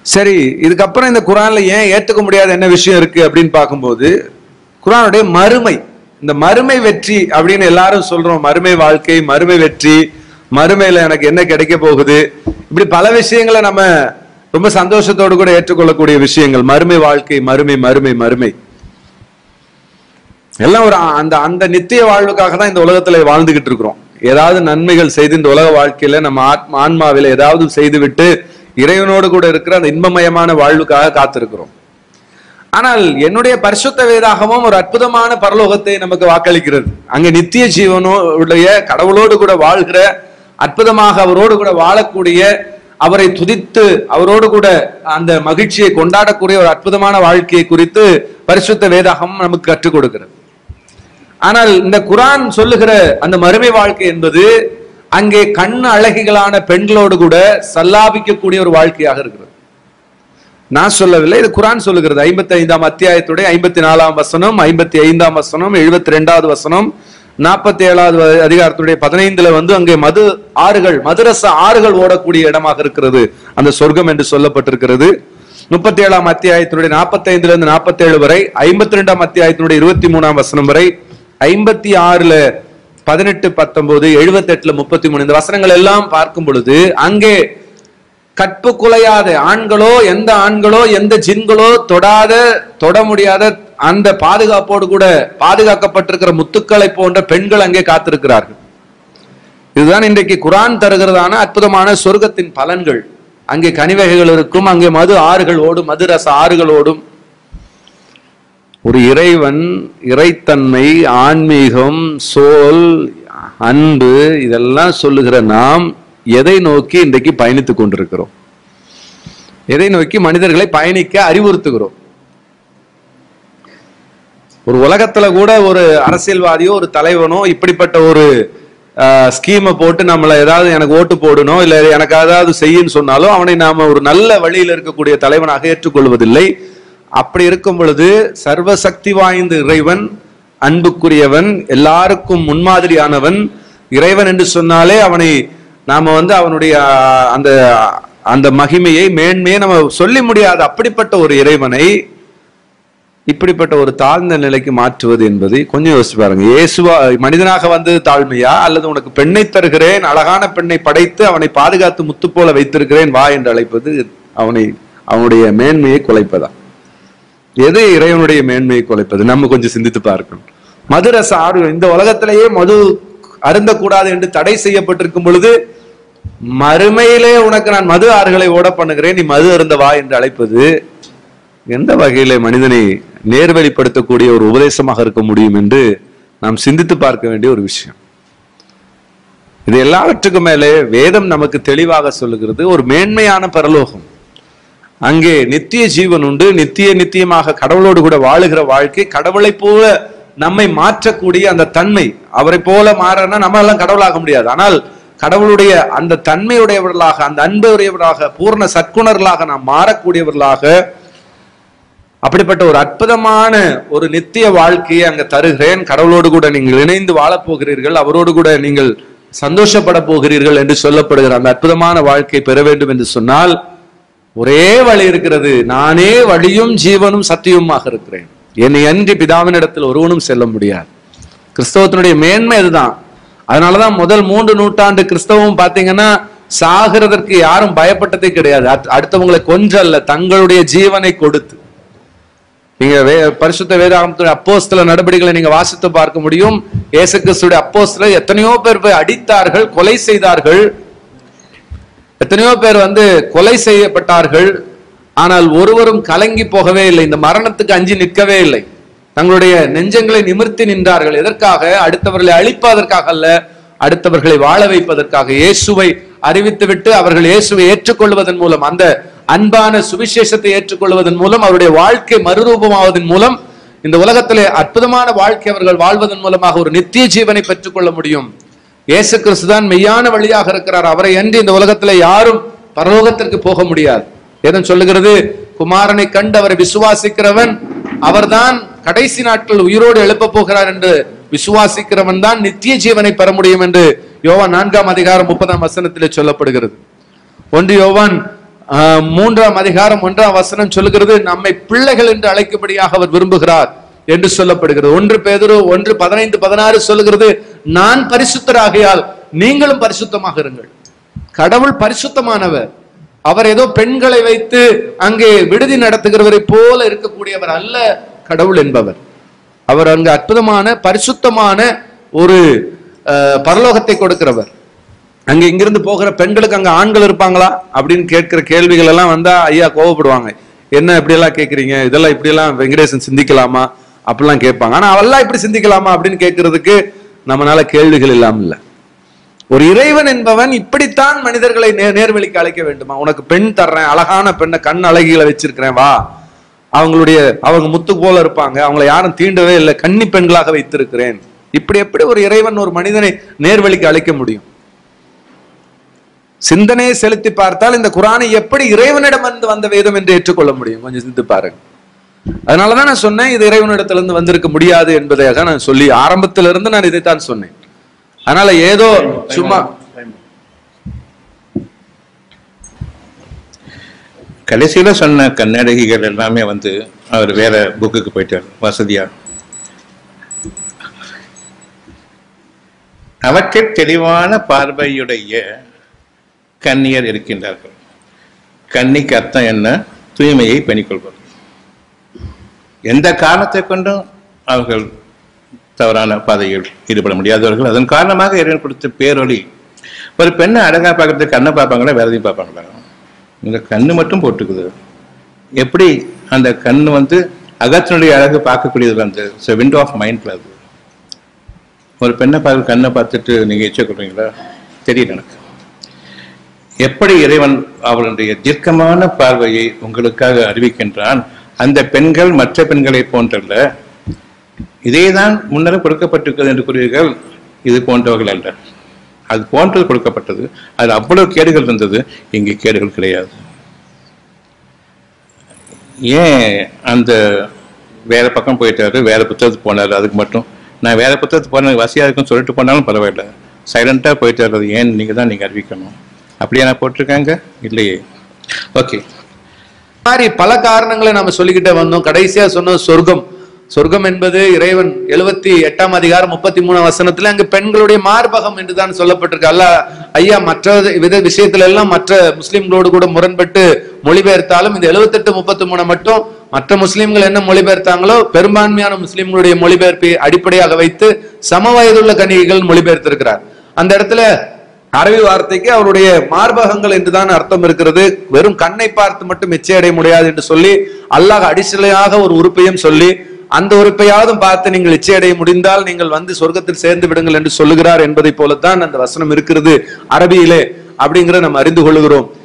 சரி இதுக்கப்புறம் இந்த குரான்ல ஏன் ஏத்துக்க முடியாத என்ன விஷயம் இருக்கு அப்படின்னு பார்க்கும்போது குரானுடைய மறுமை இந்த மறுமை வெற்றி அப்படின்னு எல்லாரும் சொல்றோம் மறுமை வாழ்க்கை மறுமை வெற்றி மறுமையில எனக்கு என்ன கிடைக்க போகுது இப்படி பல விஷயங்களை நம்ம ரொம்ப சந்தோஷத்தோடு கூட ஏற்றுக்கொள்ளக்கூடிய விஷயங்கள் மறுமை வாழ்க்கை மறுமை மறுமை மறுமை எல்லாம் ஒரு அந்த அந்த நித்திய வாழ்வுக்காக தான் இந்த உலகத்துல வாழ்ந்துகிட்டு இருக்கிறோம் ஏதாவது நன்மைகள் செய்து இந்த உலக வாழ்க்கையில நம்ம ஆத்ம ஆன்மாவில ஏதாவது செய்துவிட்டு இறைவனோடு கூட இருக்கிற அந்த இன்பமயமான வாழ்வுக்காக காத்திருக்கிறோம் ஆனால் என்னுடைய பரிசுத்த வேதாகமும் ஒரு அற்புதமான பரலோகத்தை நமக்கு வாக்களிக்கிறது அங்க நித்திய ஜீவனோ உடைய கடவுளோடு கூட வாழ்கிற அற்புதமாக அவரோடு கூட வாழக்கூடிய அவரை துதித்து அவரோடு கூட அந்த மகிழ்ச்சியை கொண்டாடக்கூடிய ஒரு அற்புதமான வாழ்க்கையை குறித்து பரிசுத்த வேதாகம் நமக்கு கற்றுக் கொடுக்கிறது ஆனால் இந்த குரான் சொல்லுகிற அந்த மறுமை வாழ்க்கை என்பது அங்கே கண் அழகிகளான பெண்களோடு கூட சல்லாபிக்கக்கூடிய ஒரு வாழ்க்கையாக இருக்கிறது நான் சொல்லவில்லை இது குரான் சொல்லுகிறது ஐம்பத்தி ஐந்தாம் அத்தியாயத்துடைய ஐம்பத்தி நாலாம் வசனம் ஐம்பத்தி ஐந்தாம் வசனம் எழுபத்தி ரெண்டாவது வசனம் நாற்பத்தி ஏழாவது அதிகாரத்துடைய பதினைந்துல வந்து அங்கே மது ஆறுகள் மதுரச ஆறுகள் ஓடக்கூடிய இடமாக இருக்கிறது அந்த சொர்க்கம் என்று சொல்லப்பட்டிருக்கிறது முப்பத்தி ஏழாம் அத்தியாயத்தினுடைய நாற்பத்தி ஐந்துல இருந்து நாற்பத்தி ஏழு வரை ஐம்பத்தி ரெண்டாம் அத்தியாயத்தினுடைய இருபத்தி மூணாம் வசனம் வரை ஐம்பத்தி ஆறுல பதினெட்டு பத்தொன்பது எழுபத்தி எட்டுல முப்பத்தி மூணு இந்த வசனங்கள் எல்லாம் பார்க்கும் பொழுது அங்கே கற்பு குலையாத ஆண்களோ எந்த ஆண்களோ எந்த ஜின்களோ தொடாத தொட முடியாத அந்த பாதுகாப்போடு கூட பாதுகாக்கப்பட்டிருக்கிற முத்துக்களை போன்ற பெண்கள் அங்கே காத்திருக்கிறார்கள் இதுதான் இன்றைக்கு குரான் தருகிறதான அற்புதமான சொர்க்கத்தின் பலன்கள் அங்கே கனிவகைகள் இருக்கும் அங்கே மது ஆறுகள் ஓடும் மது ரச ஆறுகள் ஓடும் ஒரு இறைவன் இறைத்தன்மை ஆன்மீகம் சோல் அன்பு இதெல்லாம் சொல்லுகிற நாம் எதை நோக்கி இன்றைக்கு பயணித்துக் கொண்டிருக்கிறோம் எதை நோக்கி மனிதர்களை பயணிக்க அறிவுறுத்துகிறோம் ஒரு உலகத்துல கூட ஒரு அரசியல்வாதியோ ஒரு தலைவனோ இப்படிப்பட்ட ஒரு ஸ்கீமை போட்டு நம்மளை ஏதாவது எனக்கு ஓட்டு போடணும் இல்ல எனக்கு ஏதாவது செய்யுன்னு சொன்னாலும் அவனை நாம ஒரு நல்ல வழியில் இருக்கக்கூடிய தலைவனாக ஏற்றுக்கொள்வதில்லை அப்படி இருக்கும் பொழுது சர்வசக்தி வாய்ந்த இறைவன் அன்புக்குரியவன் எல்லாருக்கும் முன்மாதிரியானவன் இறைவன் என்று சொன்னாலே அவனை நாம வந்து அவனுடைய ஆஹ், அந்த அந்த மகிமையை மேன்மையை நம்ம சொல்லி முடியாத அப்படிப்பட்ட ஒரு இறைவனை இப்படிப்பட்ட ஒரு தாழ்ந்த நிலைக்கு மாற்றுவது என்பது கொஞ்சம் யோசிச்சு பாருங்க இயேசுவா மனிதனாக வந்தது தாழ்மையா அல்லது உனக்கு பெண்ணை தருகிறேன் அழகான பெண்ணை படைத்து அவனை பாதுகாத்து முத்து போல வைத்திருக்கிறேன் வா என்று அழைப்பது அவனை அவனுடைய மேன்மையை குலைப்பதா எது இறைவனுடைய மேன்மையை குலைப்பது நம்ம கொஞ்சம் சிந்தித்து பார்க்கணும் மதுரச ஆறு இந்த உலகத்திலேயே மது அருந்தக்கூடாது என்று தடை செய்யப்பட்டிருக்கும் பொழுது மறுமையிலே உனக்கு நான் மது ஆறுகளை ஓட பண்ணுகிறேன் நீ மது அருந்த வா என்று அழைப்பது எந்த வகையில மனிதனை நேர்வழிப்படுத்தக்கூடிய ஒரு உபதேசமாக இருக்க முடியும் என்று நாம் சிந்தித்து பார்க்க வேண்டிய ஒரு விஷயம் இது எல்லாவற்றுக்கும் மேலே வேதம் நமக்கு தெளிவாக சொல்லுகிறது ஒரு மேன்மையான பரலோகம் அங்கே நித்திய ஜீவன் உண்டு நித்திய நித்தியமாக கடவுளோடு கூட வாழுகிற வாழ்க்கை கடவுளைப் போல நம்மை மாற்றக்கூடிய அந்த தன்மை அவரை போல மாறனா நம்ம எல்லாம் கடவுளாக முடியாது ஆனால் கடவுளுடைய அந்த தன்மையுடையவர்களாக அந்த அன்புடையவர்களாக பூர்ண சற்குணர்களாக நாம் மாறக்கூடியவர்களாக அப்படிப்பட்ட ஒரு அற்புதமான ஒரு நித்திய வாழ்க்கையை அங்க தருகிறேன் கடவுளோடு கூட நீங்கள் இணைந்து வாழப் போகிறீர்கள் அவரோடு கூட நீங்கள் சந்தோஷப்பட போகிறீர்கள் என்று சொல்லப்படுகிற அந்த அற்புதமான வாழ்க்கை பெற வேண்டும் என்று சொன்னால் ஒரே வழி இருக்கிறது நானே வழியும் ஜீவனும் சத்தியமுமாக இருக்கிறேன் என்னை அன்றி பிதாவினிடத்தில் ஒருவனும் செல்ல முடியாது கிறிஸ்தவத்தினுடைய மேன்மை அதுதான் அதனாலதான் முதல் மூன்று நூற்றாண்டு கிறிஸ்தவம் பாத்தீங்கன்னா சாகிறதற்கு யாரும் பயப்பட்டதே கிடையாது அட்- அடுத்தவங்களை கொன்றல்ல தங்களுடைய ஜீவனை கொடுத்து நீங்க வே பரிசுத்த வேதாகமத்துடைய அப்போஸ்தல நடவடிக்கைகளை நீங்க வாசித்து பார்க்க முடியும் இயேசு கிறிஸ்துடைய அப்போஸ்தல எத்தனையோ பேர் போய் அடித்தார்கள் கொலை செய்தார்கள் எத்தனையோ பேர் வந்து கொலை செய்யப்பட்டார்கள் ஆனால் ஒருவரும் கலங்கி போகவே இல்லை இந்த மரணத்துக்கு அஞ்சி நிற்கவே இல்லை தங்களுடைய நெஞ்சங்களை நிமிர்த்தி நின்றார்கள் எதற்காக அடுத்தவர்களை அழிப்பதற்காக அல்ல அடுத்தவர்களை வாழ வைப்பதற்காக இயேசுவை அறிவித்துவிட்டு அவர்கள் இயேசுவை ஏற்றுக்கொள்வதன் மூலம் அந்த அன்பான சுவிசேஷத்தை ஏற்றுக்கொள்வதன் மூலம் அவருடைய வாழ்க்கை மறுரூபமாவதன் மூலம் இந்த உலகத்திலே அற்புதமான வாழ்க்கை அவர்கள் வாழ்வதன் மூலமாக ஒரு நித்திய ஜீவனை பெற்றுக்கொள்ள முடியும் இயேசு கிறிஸ்து தான் மெய்யான வழியாக இருக்கிறார் அவரை அன்றி இந்த உலகத்திலே யாரும் பரலோகத்திற்கு போக முடியாது ஏதன் சொல்லுகிறது குமாரனை கண்டு அவரை விசுவாசிக்கிறவன் அவர்தான் கடைசி நாட்கள் உயிரோடு எழுப்பப் போகிறார் என்று விசுவாசிக்கிறவன் தான் நித்திய ஜீவனை பெற முடியும் என்று யோவான் நான்காம் அதிகாரம் முப்பதாம் வசனத்திலே சொல்லப்படுகிறது ஒன்று யோவான் ஆஹ், மூன்றாம் அதிகாரம் ஒன்றாம் வசனம் சொல்லுகிறது நம்மை பிள்ளைகள் என்று அழைக்கும்படியாக அவர் விரும்புகிறார் என்று சொல்லப்படுகிறது ஒன்று பேதுரு ஒன்று பதினைந்து பதினாறு சொல்லுகிறது நான் பரிசுத்தராகையால் நீங்களும் பரிசுத்தமாக இருங்கள் கடவுள் பரிசுத்தமானவர் அவர் ஏதோ பெண்களை வைத்து அங்கே விடுதி நடத்துகிறவரை போல இருக்கக்கூடியவர் அல்ல கடவுள் என்பவர் அவர் அங்கு அற்புதமான பரிசுத்தமான ஒரு அஹ், பரலோகத்தை கொடுக்கிறவர் அங்க இங்கிருந்து போகிற பெண்களுக்கு அங்க ஆண்கள் இருப்பாங்களா அப்படின்னு கேட்கிற கேள்விகள் எல்லாம் வந்தா ஐயா கோவப்படுவாங்க என்ன இப்படி எல்லாம் கேக்குறீங்க இதெல்லாம் இப்படி எல்லாம் வெங்கடேசன் சிந்திக்கலாமா அப்படிலாம் கேட்பாங்க ஆனா அவெல்லாம் இப்படி சிந்திக்கலாமா அப்படின்னு கேட்கறதுக்கு நம்மனால கேள்விகள் இல்லாம இல்ல ஒரு இறைவன் என்பவன் இப்படித்தான் மனிதர்களை நே- நேர்வழிக்கு அழைக்க வேண்டுமா உனக்கு பெண் தர்றேன் அழகான பெண்ணை கண் அழகிகளை வச்சிருக்கிறேன் வா அவங்களுடைய அவங்க முத்து போல இருப்பாங்க அவங்களை யாரும் தீண்டவே இல்லை கன்னி பெண்களாக வைத்திருக்கிறேன் இப்படி எப்படி ஒரு இறைவன் ஒரு மனிதனை நேர்வழிக்கு அழைக்க முடியும் சிந்தனையை செலுத்தி பார்த்தால் இந்த குரானை எப்படி இறைவனிடம் வந்து வந்த வேதம் என்று ஏற்றுக்கொள்ள முடியும் கொஞ்சம் சிந்தித்து பாருங்க அதனாலதான் நான் சொன்னேன் இது இறைவனிடத்திலிருந்து வந்திருக்க முடியாது என்பதாக நான் சொல்லி ஆரம்பத்திலிருந்து நான் இதைத்தான் சொன்னேன் அதனால ஏதோ சும்மா கடைசியில சொன்ன கன்னடகிகள் எல்லாமே வந்து அவர் வேற புக்குக்கு போயிட்டார் வசதியா அவற்றில் தெளிவான பார்வையுடைய கன்னியர் இருக்கின்றார்கள் கன்னிக்கு அர்த்தம் என்ன தூய்மையை பணிக்கொள்வது எந்த காரணத்தை கொண்டும் அவர்கள் தவறான பாதையில் ஈடுபட முடியாதவர்கள் அதன் காரணமாக இறைவன் கொடுத்த பேரொளி ஒரு பெண்ணை அழகா பார்க்கறதுக்கு கண்ணை பார்ப்பாங்களா வேற எதையும் பார்ப்பாங்களா இந்த கண்ணு மட்டும் போட்டுக்குது எப்படி அந்த கண்ணு வந்து அகத்தினுடைய அழகு பார்க்கக்கூடியது அந்த விண்டோ ஆஃப் மைண்ட்ல அது ஒரு பெண்ணை பார்க்க கண்ணை பார்த்துட்டு நீங்க எச்ச கொள்றீங்களா தெரியல எனக்கு எப்படி இறைவன் அவளுடைய தீர்க்கமான பார்வையை உங்களுக்காக அறிவிக்கின்றான் அந்த பெண்கள் மற்ற பெண்களை போன்றல்ல இதேதான் முன்னர் கொடுக்கப்பட்டிருக்கிறது என்று கூறுவீர்கள் இது போன்றவர்கள் அல்ல அது போன்றது கொடுக்கப்பட்டது அது அவ்வளவு கேடுகள் இருந்தது இங்கே கேடுகள் கிடையாது ஏன் அந்த வேற பக்கம் போயிட்டாரு வேற புத்தகத்துக்கு போனாரு அதுக்கு மட்டும் நான் வேற புத்தகத்துக்கு போனேன் வசதியா இருக்குன்னு சொல்லிட்டு போனாலும் பரவாயில்ல சைலண்டா போயிட்டாரு அது ஏன் நீங்க தான் நீங்க அறிவிக்கணும் அப்படியே நான் போட்டிருக்காங்க இல்லையே ஓகே மாதிரி பல காரணங்களை நாம சொல்லிக்கிட்டே வந்தோம் கடைசியா சொன்ன சொர்க்கம் சொர்க்கம் என்பது இறைவன் எழுபத்தி எட்டாம் அதிகாரம் முப்பத்தி மூணாம் வசனத்துல அங்கு பெண்களுடைய மார்பகம் என்றுதான் சொல்லப்பட்டிருக்கு அல்ல ஐயா மற்ற வித விஷயத்துல எல்லாம் மற்ற முஸ்லிம்களோடு கூட முரண்பட்டு மொழிபெயர்த்தாலும் இந்த எழுபத்தெட்டு முப்பத்தி மூணு மட்டும் மற்ற முஸ்லிம்கள் என்ன மொழிபெயர்த்தாங்களோ பெரும்பான்மையான முஸ்லிம்களுடைய மொழிபெயர்ப்பை அடிப்படையாக வைத்து சம வயதுள்ள கணிகைகள் மொழிபெயர்த்திருக்கிறார் அந்த இடத்துல அரபி வார்த்தைக்கு அவருடைய மார்பகங்கள் என்றுதான் அர்த்தம் இருக்கிறது வெறும் கண்ணை பார்த்து மட்டும் எச்சையடைய முடியாது என்று சொல்லி அல்லாஹ் அடிஷனலாக ஒரு உறுப்பையும் சொல்லி அந்த உறுப்பையாவது பார்த்து நீங்கள் இச்சையடைய முடிந்தால் நீங்கள் வந்து சொர்க்கத்தில் சேர்ந்து விடுங்கள் என்று சொல்லுகிறார் என்பதை போலத்தான் அந்த வசனம் இருக்கிறது அரபியிலே அப்படிங்கிறத நம்ம அறிந்து கொள்ளுகிறோம்